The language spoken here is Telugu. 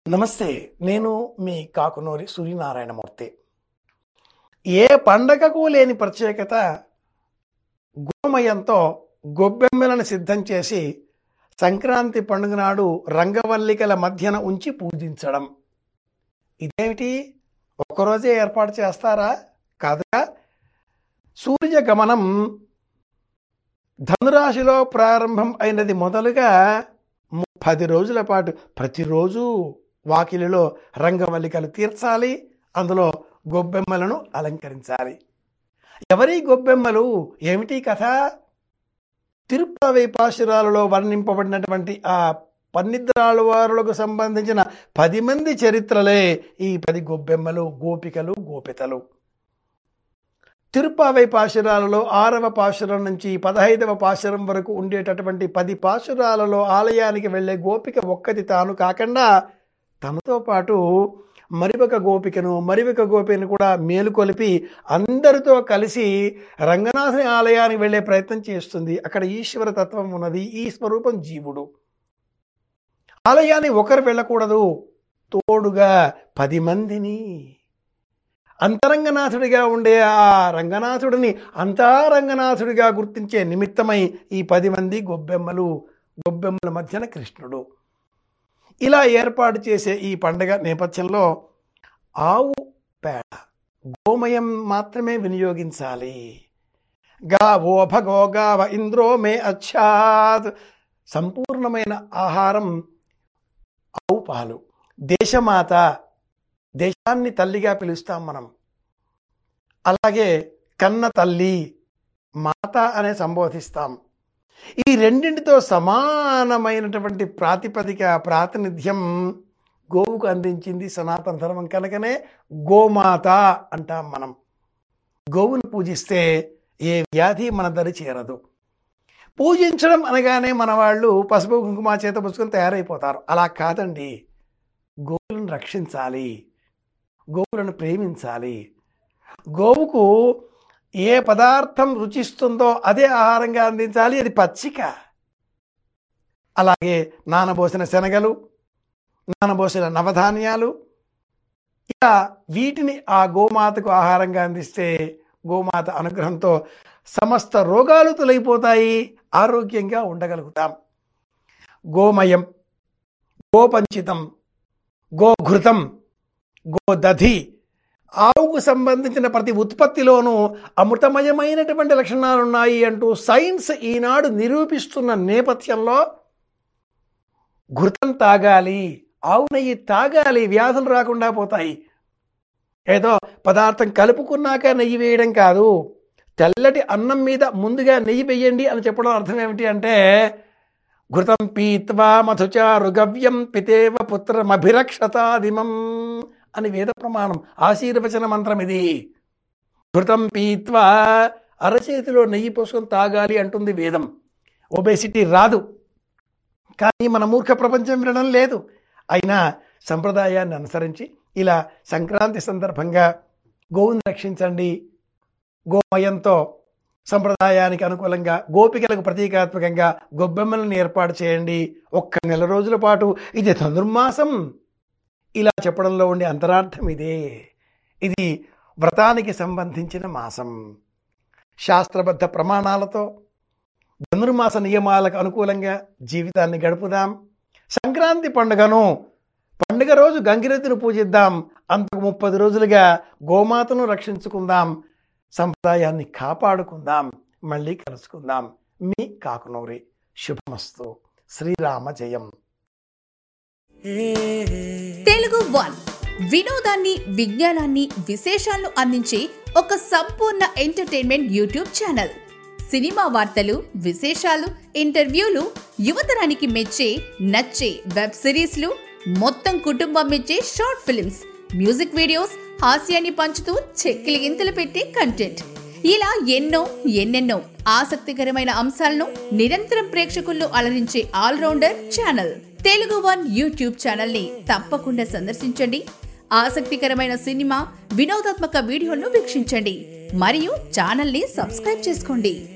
నమస్తే నేను మీ కాకునూరి సూర్యనారాయణమూర్తి ఏ పండగకు లేని ప్రత్యేకత గోమయంతో గొబ్బెమ్మలను సిద్ధం చేసి సంక్రాంతి పండుగ నాడు రంగవల్లికల మధ్యన ఉంచి పూజించడం ఇదేమిటి ఒక్కరోజే ఏర్పాటు చేస్తారా కాదుగా సూర్య గమనం ధనురాశిలో ప్రారంభం అయినది మొదలుగా పది రోజుల పాటు ప్రతిరోజు వాకిలిలో రంగవల్లికలు తీర్చాలి అందులో గొబ్బెమ్మలను అలంకరించాలి ఎవరి గొబ్బెమ్మలు ఏమిటి కథ తిరుపతి పాశురాలలో వర్ణింపబడినటువంటి ఆ పన్నిద్రాళ్ళ వారులకు సంబంధించిన పది మంది చరిత్రలే ఈ పది గొబ్బెమ్మలు గోపికలు గోపితలు తిరుపావై పాశురాలలో ఆరవ పాశురం నుంచి పదహైదవ పాశురం వరకు ఉండేటటువంటి పది పాశురాలలో ఆలయానికి వెళ్ళే గోపిక ఒక్కటి తాను కాకుండా తనతో పాటు మరిొక గోపికను మరిొక గోపికను కూడా మేలుకొలిపి అందరితో కలిసి రంగనాథుని ఆలయానికి వెళ్ళే ప్రయత్నం చేస్తుంది అక్కడ ఈశ్వర తత్వం ఉన్నది ఈ స్వరూపం జీవుడు ఆలయాన్ని ఒకరు వెళ్ళకూడదు తోడుగా పది మందిని అంతరంగనాథుడిగా ఉండే ఆ రంగనాథుడిని అంతా రంగనాథుడిగా గుర్తించే నిమిత్తమై ఈ పది మంది గొబ్బెమ్మలు గొబ్బెమ్మల మధ్యన కృష్ణుడు ఇలా ఏర్పాటు చేసే ఈ పండగ నేపథ్యంలో ఆవు పేడ గోమయం మాత్రమే వినియోగించాలి గావో భగో గావ ఇంద్రో మే అచ్చాత్ సంపూర్ణమైన ఆహారం ఆవు పాలు దేశమాత దేశాన్ని తల్లిగా పిలుస్తాం మనం అలాగే కన్న తల్లి మాత అనే సంబోధిస్తాం ఈ రెండింటితో సమానమైనటువంటి ప్రాతిపదిక ప్రాతినిధ్యం గోవుకు అందించింది సనాతన ధర్మం కనుకనే గోమాత అంటాం మనం గోవును పూజిస్తే ఏ వ్యాధి మన దరి చేరదు పూజించడం అనగానే మన వాళ్ళు పసుపు కుంకుమ చేత పుచ్చుకొని తయారైపోతారు అలా కాదండి గోవులను రక్షించాలి గోవులను ప్రేమించాలి గోవుకు ఏ పదార్థం రుచిస్తుందో అదే ఆహారంగా అందించాలి అది పచ్చిక అలాగే నానబోసిన శనగలు నానబోసిన నవధాన్యాలు ఇలా వీటిని ఆ గోమాతకు ఆహారంగా అందిస్తే గోమాత అనుగ్రహంతో సమస్త రోగాలు తొలగిపోతాయి ఆరోగ్యంగా ఉండగలుగుతాం గోమయం గోపంచితం గోఘృతం గోదధి ఆవుకు సంబంధించిన ప్రతి ఉత్పత్తిలోనూ అమృతమయమైనటువంటి లక్షణాలు ఉన్నాయి అంటూ సైన్స్ ఈనాడు నిరూపిస్తున్న నేపథ్యంలో ఘృతం తాగాలి ఆవు నెయ్యి తాగాలి వ్యాధులు రాకుండా పోతాయి ఏదో పదార్థం కలుపుకున్నాక నెయ్యి వేయడం కాదు తెల్లటి అన్నం మీద ముందుగా నెయ్యి వేయండి అని చెప్పడం అర్థం ఏమిటి అంటే ఘృతం పీత్వా మధుచారు గవ్యం పితేవ పుత్రమభిరక్షతాదిమం అని వేద ప్రమాణం ఆశీర్వచన మంత్రం ఇది ఘృతం పీత్వా అరచేతిలో నెయ్యి పోసుకొని తాగాలి అంటుంది వేదం ఒబేసిటీ రాదు కానీ మన మూర్ఖ ప్రపంచం వినడం లేదు అయినా సంప్రదాయాన్ని అనుసరించి ఇలా సంక్రాంతి సందర్భంగా గోవుని రక్షించండి గోమయంతో సంప్రదాయానికి అనుకూలంగా గోపికలకు ప్రతీకాత్మకంగా గొబ్బెమ్మలను ఏర్పాటు చేయండి ఒక్క నెల రోజుల పాటు ఇది ధనుర్మాసం ఇలా చెప్పడంలో ఉండే అంతరార్థం ఇదే ఇది వ్రతానికి సంబంధించిన మాసం శాస్త్రబద్ధ ప్రమాణాలతో ధనుర్మాస నియమాలకు అనుకూలంగా జీవితాన్ని గడుపుదాం సంక్రాంతి పండుగను పండుగ రోజు గంగిరెద్దును పూజిద్దాం అంతకు ముప్పది రోజులుగా గోమాతను రక్షించుకుందాం సంప్రదాయాన్ని కాపాడుకుందాం మళ్ళీ కలుసుకుందాం మీ కాకునూరి శుభమస్తు శ్రీరామ జయం తెలుగు వన్ వినోదాన్ని విజ్ఞానాన్ని విశేషాలను అందించే ఒక సంపూర్ణ ఎంటర్టైన్మెంట్ యూట్యూబ్ ఛానల్ సినిమా వార్తలు విశేషాలు ఇంటర్వ్యూలు యువతరానికి మెచ్చే నచ్చే వెబ్ సిరీస్లు మొత్తం కుటుంబం మెచ్చే షార్ట్ ఫిల్మ్స్ మ్యూజిక్ వీడియోస్ హాస్యాన్ని పంచుతూ చెక్కిలి గింతలు పెట్టే కంటెంట్ ఇలా ఎన్నో ఎన్నెన్నో ఆసక్తికరమైన అంశాలను నిరంతరం ప్రేక్షకుల్లో అలరించే all rounder channel Telugu one YouTube channel ని తప్పకుండా సందర్శించండి ఆసక్తికరమైన సినిమా వినోదాత్మక వీడియోలను వీక్షించండి మరియు ఛానల్ ని సబ్స్క్రైబ్ చేసుకోండి